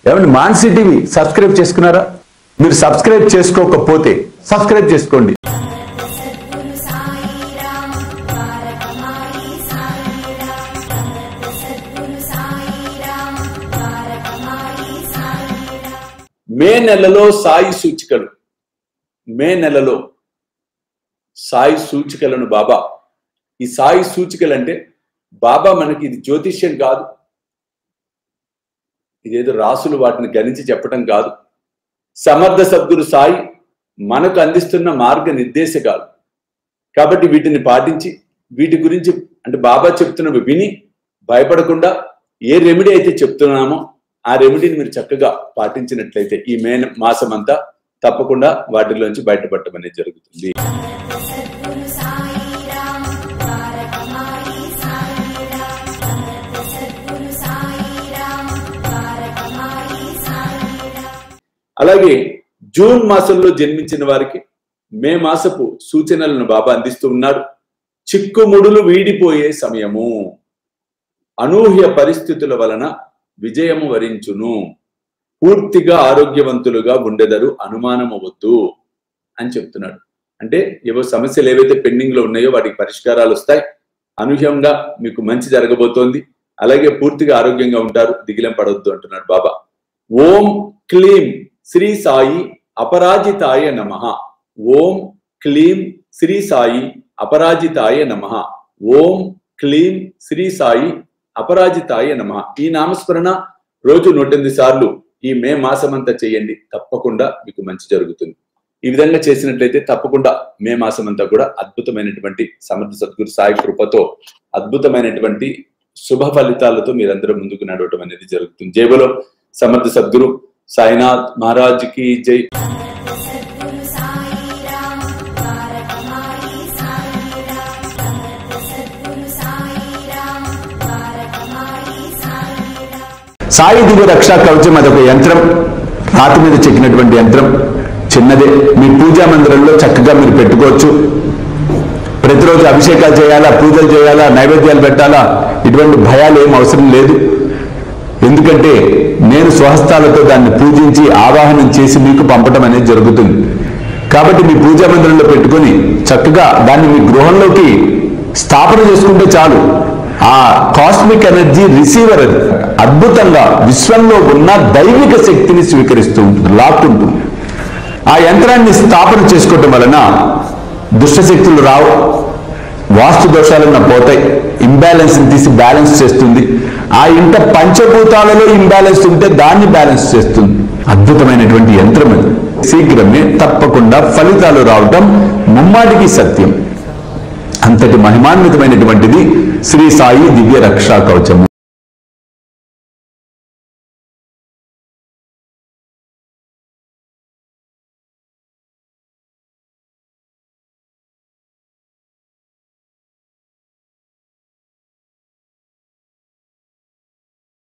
ఏమండి Mansi TV subscribe చేసుకున్నారా మీరు సబ్స్క్రైబ్ చేసుకోకపోతే సబ్స్క్రైబ్ చేసుకోండి సద్గురు సాయిరాం తారకమాయి సాయిరాం సద్గురు సాయిరాం తారకమాయి సాయిరాం మే నెలలో సాయి సూచికలు మే నెలలో సాయి సూచికలను బాబా ఈ సాయి సూచికలు అంటే బాబా మనకి ఇది జ్యోతిష్యం కాదు ఇదేదో రాసులు వాటిని గణించి చెప్పడం కాదు సమర్థ సద్గురు సాయి మనకు అందిస్తున్న మార్గ నిర్దేశకాలు కాబట్టి వీటిని పాటించి వీటి గురించి అంటే బాబా చెప్తున్నవి విని భయపడకుండా ఏ రెమెడీ అయితే చెప్తున్నామో ఆ రెమెడీని మీరు చక్కగా పాటించినట్లయితే ఈ మే మాసం అంతా తప్పకుండా వాటిలోంచి బయటపడటం అనేది జరుగుతుంది సద్గురు సాయిరాం తారకమాయి సాయిరాం సద్గురు సాయిరాం తారకమాయి సాయిరాం అలాగే జూన్ మాసంలో జన్మించిన వారికి మే మాసపు సూచనలను బాబా అందిస్తూ ఉన్నాడు చిక్కుముడులు వీడిపోయే సమయము అనూహ్య పరిస్థితుల వలన విజయము వరించును పూర్తిగా ఆరోగ్యవంతులుగా ఉండెదరు అనుమానమవద్దు అని చెప్తున్నాడు అంటే ఏవో సమస్యలు ఏవైతే పెండింగ్ లో ఉన్నాయో వాటికి పరిష్కారాలు వస్తాయి అనూహ్యంగా మీకు మంచి జరగబోతోంది అలాగే పూర్తిగా ఆరోగ్యంగా ఉంటారు దిగిలం పడవద్దు అంటున్నాడు బాబా ఓం క్లీం శ్రీ సాయి అపరాజితాయ నమ ఓం క్లీం శ్రీ సాయి అపరాజితాయ నమ ఓం క్లీం శ్రీ సాయి అపరాజితాయ నమ ఈ నామస్మరణ రోజు నూటెనిమిది సార్లు ఈ మే మాసమంతా చేయండి తప్పకుండా మీకు మంచి జరుగుతుంది ఈ విధంగా చేసినట్లయితే తప్పకుండా మే మాసం అంతా కూడా అద్భుతమైనటువంటి సమర్థ సద్గురు సాయి కృపతో అద్భుతమైనటువంటి శుభ ఫలితాలతో మీరందరూ ముందుకు నడవటం అనేది జరుగుతుంది జైబలో సమర్థ సద్గురు సాయినాథ్ మహారాజ్ కి జై సద్గురు సాయిరాం తారకమాయి సాయిరాం సద్గురు సాయిరాం తారకమాయి సాయిరాం సాయి దివ్య రక్షా కవచం అదొక యంత్రం రాతి మీద చెక్కినటువంటి యంత్రం చిన్నదే మీ పూజా మందిరంలో చక్కగా మీరు పెట్టుకోవచ్చు ప్రతిరోజు అభిషేకాలు చేయాలా పూజలు చేయాలా నైవేద్యాలు పెట్టాలా ఇటువంటి భయాలు ఏం అవసరం లేదు ఎందుకంటే నేను స్వహస్తాలతో దాన్ని పూజించి ఆవాహనం చేసి మీకు పంపటం అనేది జరుగుతుంది కాబట్టి మీ పూజా మందిరంలో పెట్టుకొని చక్కగా దాన్ని మీ గృహంలోకి స్థాపన చేసుకుంటే చాలు ఆ కాస్మిక్ ఎనర్జీ రిసీవర్ అది అద్భుతంగా విశ్వంలో ఉన్న దైవిక శక్తిని స్వీకరిస్తూ ఉంటుంది లాక్కుంటుంది ఆ యంత్రాన్ని స్థాపన చేసుకోవటం వలన దుష్టశక్తులు రావు వాస్తు దోషాలన్న పోతాయి ఇంబ్యాలెన్స్ తీసి బ్యాలెన్స్ చేస్తుంది ఆ ఇంట పంచభూతాలలో ఇంబ్యాలెన్స్ ఉంటే దాన్ని బ్యాలెన్స్ చేస్తుంది అద్భుతమైనటువంటి యంత్రం అది శీఘ్రమే తప్పకుండా ఫలితాలు రావటం ముమ్మాటికి సత్యం అంతటి మహిమాన్వితమైనటువంటిది శ్రీ సాయి దివ్య రక్షా కవచము